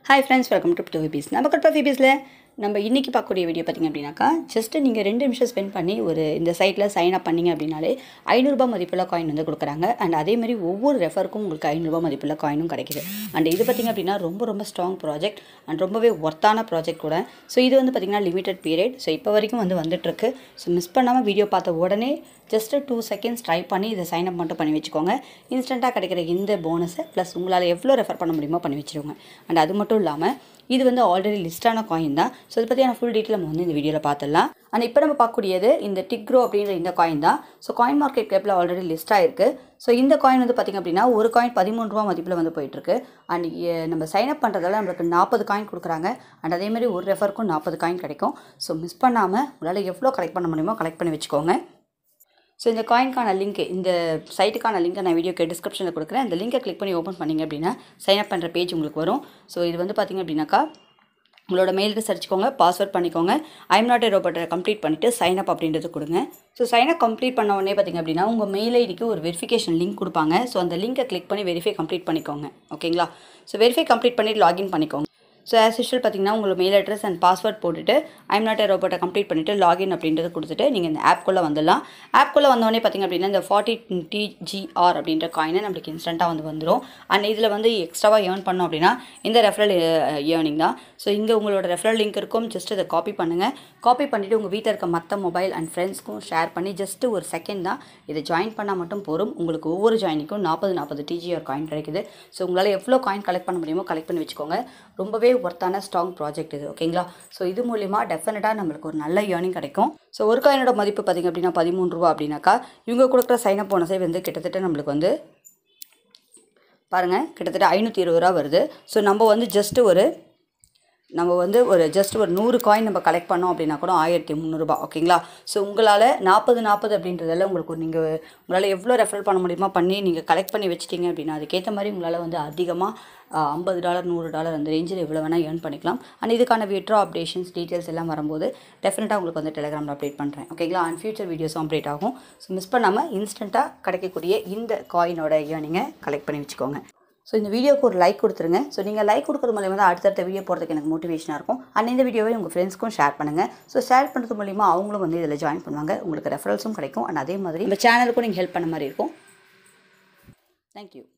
hi friends welcome to to விபிஸ் நம்ம கட் விபிஸில் நம்ம இன்றைக்கி பார்க்கக்கூடிய வீடியோ பார்த்திங்க அப்படின்னாக்கா ஜஸ்ட்டு நீங்கள் ரெண்டு நிமிஷம் ஸ்பெண்ட் பண்ணி ஒரு இந்த சைட்டில் சைன் அப் பண்ணிங்க அப்படின்னாலே ஐநூறுரூபா மதிப்புள்ள காயின் வந்து கொடுக்குறாங்க அண்ட் அதே மாதிரி ஒவ்வொரு ரெஃபருக்கும் உங்களுக்கு ஐநூறுரூபா மதிப்புள்ள காயினும் கிடைக்குது அண்ட் இது பார்த்திங்க அப்படின்னா ரொம்ப ரொம்ப ஸ்ட்ராங் ப்ராஜெக்ட் அண்ட் ரொம்பவே ஒர்த்தான ப்ராஜெக்ட் கூட ஸோ இது வந்து பார்த்திங்கன்னா லிமிடெட் பீரியட் ஸோ இப்போ வரைக்கும் வந்து வந்துட்டுருக்கு ஸோ மிஸ் பண்ணாமல் வீடியோ பார்த்த உடனே ஜஸ்ட்டு டூ செகண்ட்ஸ் ட்ரை பண்ணி இதை சைன் அப் மட்டும் பண்ணி வச்சுக்கோங்க இன்ஸ்டண்ட்டாக கிடைக்கிற இந்த போனஸை ப்ளஸ் உங்களால் எவ்வளோ ரெஃபர் பண்ண முடியுமோ பண்ணி வச்சுருவோங்க அண்ட் அது மட்டும் இல்லாமல் இது வந்து ஆல்ரெடி லிஸ்டான காயின் தான் ஸோ இதை பற்றியான ஃபுல் டீட்டெயில் நம்ம வந்து இந்த வீடியோவில் பார்த்துடலாம் அண்ட் இப்போ நம்ம பார்க்கக்கூடியது இந்த டிக்ரோ அப்படின்ற இந்த காயின் தான் ஸோ காயின் மார்க்கெட் கேப்பில் ஆல்ரெடி லிஸ்ட் ஆயிருக்கு ஸோ இந்த காயின் வந்து பார்த்திங்க அப்படின்னா ஒரு காயின் பதிமூணு ரூபா மதிப்பில் வந்து போயிட்டுருக்கு அண்ட் நம்ம சைன் அப் பண்ணுறதால நம்மளுக்கு நாற்பது காயின் கொடுக்குறாங்க அண்ட் அதேமாதிரி ஒரு ரெஃபருக்கும் நாற்பது காயின் கிடைக்கும் ஸோ மிஸ் பண்ணாமல் உங்களால் எவ்வளோ கலெக்ட் பண்ண முடியுமோ கலெக்ட் பண்ணி வச்சுக்கோங்க ஸோ இந்த காயின்கான லிங்க் இந்த சைட்டுக்கான லிங்க்கை நான் வீடியோக்கு டிஸ்கிரிப்ஷனில் கொடுக்குறேன் அந்த லிங்கை கிளிக் பண்ணி ஓப்பன் பண்ணிங்க அப்படின்னா சைன் அப் பண்ணுற பேஜ் உங்களுக்கு வரும் ஸோ இது வந்து பார்த்திங்க அப்படின்னாக்கா உங்களோட மெயிலுக்கு சரிச்சுக்கோங்க பாஸ்வேர்ட் பண்ணிக்கோங்க ஐம் நாட் ஏ ரோபோட்டை கம்ப்ளீட் பண்ணிவிட்டு சைன் அப் அப்படின்றது கொடுங்க ஸோ சைன் அப் கம்ப்ளீட் பண்ண உடனே பார்த்திங்க அப்படின்னா உங்கள் மெயில் ஐடிக்கு ஒரு வெரிஃபிகேஷன் லிங்க் கொடுப்பாங்க ஸோ அந்த லிங்கை கிளிக் பண்ணி வெரிஃபை கம்ப்ளீட் பண்ணிக்கோங்க ஓகேங்களா ஸோ வெரிஃபை கம்ப்ளீட் பண்ணி லாகின் பண்ணிக்கோங்க ஸோ ஆஸ் யூஷுவல் பார்த்தீங்கன்னா உங்களோட மெயில் அட்ரஸ் அண்ட் பாஸ்வேர்ட் போட்டுட்டு ஐம் நாட் ஏ ரோபோட்டை கம்ப்ளீட் பண்ணிவிட்டு லாகின் அப்படின்றது கொடுத்துட்டு நீங்கள் இந்த ஆப்குள்ளே வந்துடலாம் ஆப்குள்ளே வந்தோடனே பார்த்திங்க அப்படின்னா இந்த ஃபார்ட்டி டிஜிஆர் அப்படின்ற காயினை நம்மளுக்கு இன்ஸ்டண்ட்டாக வந்து வந்துடும் அண்ட் இதில் வந்து எக்ஸ்ட்ராவாக ஏர்ன் பண்ணோம் அப்படின்னா இந்த ரெஃபரல் ஏர்னிங் தான் ஸோ இங்கே உங்களோட ரெஃபரல் லிங்க் இருக்கும் ஜஸ்ட் அதை காப்பி பண்ணுங்கள் காப்பி பண்ணிவிட்டு உங்கள் வீட்டில் இருக்க மற்ற மொபைல் அண்ட் ஃப்ரெண்ட்ஸ்க்கும் ஷேர் பண்ணி ஜஸ்ட்டு ஒரு செகண்ட் தான் இதை ஜாயின் பண்ணால் மட்டும் போதும் உங்களுக்கு ஒவ்வொரு ஜாயினிக்கும் நாற்பது நாற்பது டிஜிஆர் காயின் கிடைக்குது ஸோ உங்களால் எவ்வளோ காயின் கலெக்ட் பண்ண முடியுமோ கலெக்ட் பண்ணி வச்சுக்கோங்க ரொம்பவே ஒர்த்தான ஸ்ட்ராங் ப்ராஜெக்ட் இது ஓகேங்களா ஸோ இது மூலிமா டெஃபினட்டாக நம்மளுக்கு ஒரு நல்ல ஏர்னிங் கிடைக்கும் ஸோ ஒரு காயினோட மதிப்பு பார்த்திங்க அப்படின்னா பதிமூணு ரூபா அப்படின்னாக்கா இவங்க கொடுக்குற சைன் அப் போனஸே வந்து கிட்டத்தட்ட நம்மளுக்கு வந்து பாருங்கள் கிட்டத்தட்ட ஐநூற்றி இருபது ரூபா வருது ஸோ நம்ம வந்து ஜஸ்ட்டு ஒரு நம்ம வந்து ஒரு ஜஸ்ட் ஒரு நூறு காயின் நம்ம கலெக்ட் பண்ணோம் அப்படின்னா கூட ஆயிரத்தி முந்நூறுபா ஓகேங்களா ஸோ உங்களால் நாற்பது நாற்பது அப்படின்றதால உங்களுக்கு ஒரு நீங்கள் உங்களால் எவ்வளோ ரெஃபர் பண்ண முடியுமா பண்ணி நீங்கள் கலெக்ட் பண்ணி வச்சிட்டிங்க அப்படின்னா அதுக்கேற்ற மாதிரி உங்களால் வந்து அதிகமாக ஐம்பது டாலர் நூறு டாலர் அந்த ரேஞ்சில் எவ்வளோ வேணால் ஏர்ன் பண்ணிக்கலாம் அண்ட் இதுக்கான விட்ரா அப்டேஷன்ஸ் டீட்டெயில்ஸ் எல்லாம் வரும்போது டெஃபினட்டாக உங்களுக்கு வந்து டெலிகிராமில் அப்டேட் பண்ணுறேன் ஓகேங்களா அண்ட் ஃபியூச்சர் வீடியோஸும் அப்டேட் ஆகும் ஸோ மிஸ் பண்ணாமல் இன்ஸ்டண்ட்டாக கிடைக்கக்கூடிய இந்த காயினோட ஏர்னிங்கை கலெக்ட் பண்ணி வச்சுக்கோங்க ஸோ இந்த வீடியோக்கு ஒரு லைக் கொடுத்துருங்க ஸோ நீங்கள் லைக் கொடுக்குறது மூலியமாக தான் அடுத்தடுத்த வீடியோ போகிறதுக்கு எனக்கு மோட்டிவேஷனாக இருக்கும் அண்ட் இந்த வீடியோவை உங்கள் ஃப்ரெண்ட்ஸ்க்கும் ஷேர் பண்ணுங்கள் ஸோ ஷேர் பண்ணுறது மூலிமா அவங்களும் வந்து இதில் ஜாயின் பண்ணுவாங்க உங்களுக்கு ரெஃபரல்ஸும் கிடைக்கும் அண்ட் அதே மாதிரி இந்த சேனலுக்கும் நீங்கள் ஹெல்ப் பண்ண மாதிரி இருக்கும் தேங்க்யூ